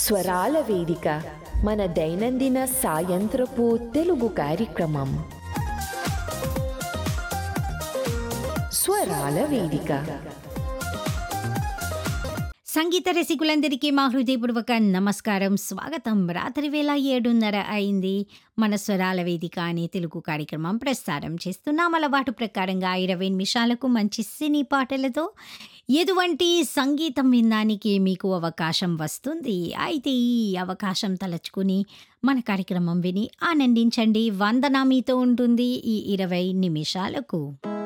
స్వరాల వేదిక మన దైనందిన సాయంత్రపు తెలుగు కార్యక్రమం స్వరాల వేదిక సంగీత రసికులందరికీ మా హృదయపూర్వక నమస్కారం స్వాగతం రాత్రి వేళ ఏడున్నర అయింది మన స్వరాల వేదిక అనే తెలుగు కార్యక్రమం ప్రసారం చేస్తున్నాం అలవాటు ప్రకారంగా ఇరవై నిమిషాలకు మంచి సినీ పాటలతో ఎటువంటి సంగీతం వినడానికి మీకు అవకాశం వస్తుంది అయితే ఈ అవకాశం తలచుకుని మన కార్యక్రమం విని ఆనందించండి వందన మీతో ఉంటుంది ఈ ఇరవై నిమిషాలకు